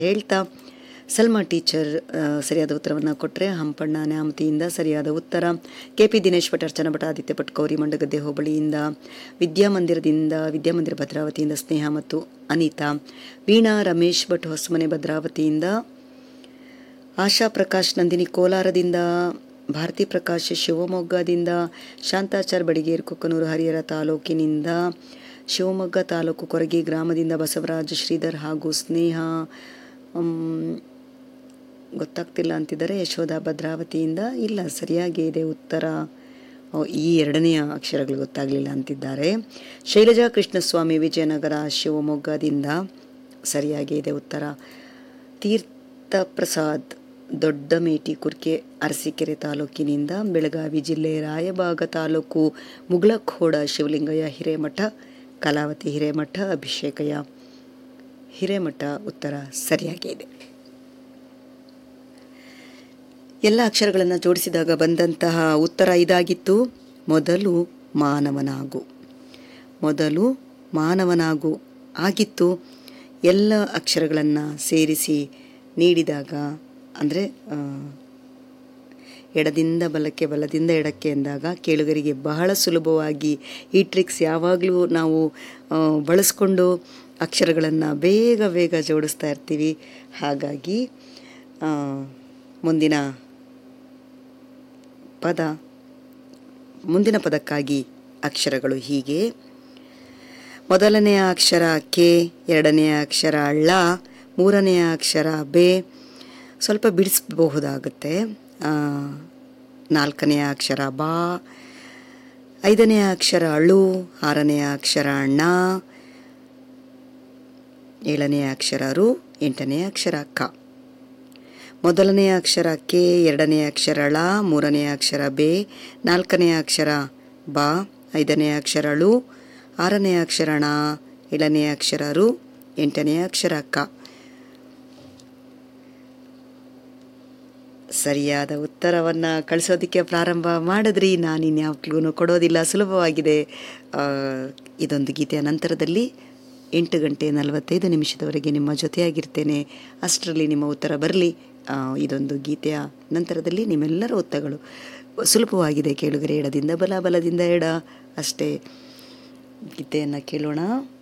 ಹೇಳ್ತಾ ಸಲ್ಮಾ ಟೀಚರ್ ಆ, ಸರಿಯಾದ ಉತ್ತರವನ್ನು ಕೊಟ್ಟರೆ ಹಂಪಣ್ಣ ನ್ಯಾಮತಿಯಿಂದ ಸರಿಯಾದ ಉತ್ತರ ಕೆ ಪಿ ದಿನೇಶ್ ಭಟ್ ಅರ್ಚನಾ ಭಟ್ ಆದಿತ್ಯ ಭಟ್ ಗೌರಿ ಮಂಡಗದ್ದೆ ಹೋಬಳಿಯಿಂದ ವಿದ್ಯಾಮಂದಿರದಿಂದ ವಿದ್ಯಾಮಂದಿರ ಭದ್ರಾವತಿಯಿಂದ ಸ್ನೇಹ ಮತ್ತು ಅನಿತಾ ವೀಣಾ ರಮೇಶ್ ಭಟ್ ಹೊಸಮನೆ ಭದ್ರಾವತಿಯಿಂದ ಆಶಾ ಪ್ರಕಾಶ್ ನಂದಿನಿ ಕೋಲಾರದಿಂದ ಭಾರತಿ ಪ್ರಕಾಶ್ ಶಿವಮೊಗ್ಗದಿಂದ ಶಾಂತಾಚಾರ್ ಬಡಿಗೇರ್ ಕೊಕ್ಕನೂರು ಹರಿಹರ ತಾಲೂಕಿನಿಂದ ಶಿವಮೊಗ್ಗ ತಾಲೂಕು ಕೊರಗಿ ಗ್ರಾಮದಿಂದ ಬಸವರಾಜ್ ಶ್ರೀಧರ್ ಹಾಗೂ ಸ್ನೇಹ ಮ್, ಗೊತ್ತಾಗ್ತಿಲ್ಲ ಅಂತಿದ್ದಾರೆ ಯಶೋಧ ಭದ್ರಾವತಿಯಿಂದ ಇಲ್ಲ ಸರಿಯಾಗಿ ಇದೆ ಉತ್ತರ ಓ, ಈ ಎರಡನೆಯ ಅಕ್ಷರಗಳು ಗೊತ್ತಾಗಲಿಲ್ಲ ಅಂತಿದ್ದಾರೆ ಶೈಲಜಾ ಕೃಷ್ಣಸ್ವಾಮಿ ವಿಜಯನಗರ ಶಿವಮೊಗ್ಗದಿಂದ ಸರಿಯಾಗಿ ಇದೆ ಉತ್ತರ ತೀರ್ಥ ಪ್ರಸಾದ್ ದೊಡ್ಡಮೇಟಿ ಕುರ್ಕೆ ಅರಸೀಕೆರೆ ತಾಲೂಕಿನಿಂದ ಬೆಳಗಾವಿ ಜಿಲ್ಲೆ ರಾಯಬಾಗ ತಾಲೂಕು ಮುಗಳಖೋಡ ಶಿವಲಿಂಗಯ್ಯ ಹಿರೇಮಠ ಕಲಾವತಿ ಹಿರೇಮಠ ಅಭಿಷೇಕಯ್ಯ ಹಿರೇಮಠ ಉತ್ತರ ಸರಿಯಾಗಿದೆ ಎಲ್ಲ ಅಕ್ಷರಗಳನ್ನು ಜೋಡಿಸಿದಾಗ ಬಂದಂತಹ ಉತ್ತರ ಇದಾಗಿತ್ತು ಮೊದಲು ಮಾನವನಾಗು ಮೊದಲು ಮಾನವನಾಗು ಆಗಿತ್ತು ಎಲ್ಲ ಅಕ್ಷರಗಳನ್ನು ಸೇರಿಸಿ ನೀಡಿದಾಗ ಅಂದರೆ ಎಡದಿಂದ ಬಲಕ್ಕೆ ಬಲದಿಂದ ಎಡಕ್ಕೆ ಎಂದಾಗ ಕೇಳುಗರಿಗೆ ಬಹಳ ಸುಲಭವಾಗಿ ಈ ಟ್ರಿಕ್ಸ್ ಯಾವಾಗಲೂ ನಾವು ಆ, ಬಳಸ್ಕೊಂಡು ಅಕ್ಷರಗಳನ್ನು ಬೇಗ ಬೇಗ ಜೋಡಿಸ್ತಾ ಇರ್ತೀವಿ ಹಾಗಾಗಿ ಆ, ಮುಂದಿನ ಪದ ಮುಂದಿನ ಪದಕ್ಕಾಗಿ ಅಕ್ಷರಗಳು ಹೀಗೆ ಮೊದಲನೆಯ ಅಕ್ಷರ ಕೆ ಎರಡನೆಯ ಅಕ್ಷರ ಳ ಮೂರನೆಯ ಅಕ್ಷರ ಬೆ ಸ್ವಲ್ಪ ಬಿಡಿಸಬಹುದಾಗುತ್ತೆ ಆ, ನಾಲ್ಕನೆಯ ಅಕ್ಷರ ಬಾ ಐದನೆಯ ಅಕ್ಷರ ಅಳು ಆರನೆಯ ಅಕ್ಷರ ಣ ಏಳನೆಯ ಅಕ್ಷರ ರು ಎಂಟನೆಯ ಅಕ್ಷರ ಕ ಮೊದಲನೆಯ ಅಕ್ಷರ ಕೆ ಎರಡನೆಯ ಅಕ್ಷರ ಳ ಮೂರನೆಯ ಅಕ್ಷರ ಬೆ ನಾಲ್ಕನೆಯ ಅಕ್ಷರ ಬ ಐದನೆಯ ಅಕ್ಷರ ಳು ಆರನೆಯ ಅಕ್ಷರ ಣ ಏಳನೆಯ ಅಕ್ಷರ ರು ಎಂಟನೆಯ ಅಕ್ಷರ ಕ ಸರಿಯಾದ ಉತ್ತರವನ್ನು ಕಳಿಸೋದಕ್ಕೆ ಪ್ರಾರಂಭ ಮಾಡಿದ್ರಿ ನಾನು ಇನ್ಯಾವಾಗ್ಲೂ ಕೊಡೋದಿಲ್ಲ ಸುಲಭವಾಗಿದೆ ಆ, ಇದೊಂದು ಗೀತೆಯ ನಂತರದಲ್ಲಿ ಎಂಟು ಗಂಟೆ ನಲವತ್ತೈದು ನಿಮಿಷದವರೆಗೆ ನಿಮ್ಮ ಜೊತೆಯಾಗಿರ್ತೇನೆ ಅಷ್ಟರಲ್ಲಿ ನಿಮ್ಮ ಉತ್ತರ ಬರಲಿ ಇದೊಂದು ಗೀತೆಯ ನಂತರದಲ್ಲಿ ನಿಮ್ಮೆಲ್ಲರ ಉತ್ತರಗಳು ಸುಲಭವಾಗಿದೆ ಕೇಳುಗರೆ ಎಡದಿಂದ ಬಲ ಬಲದಿಂದ ಎಡ ಅಷ್ಟೇ ಗೀತೆಯನ್ನು ಕೇಳೋಣ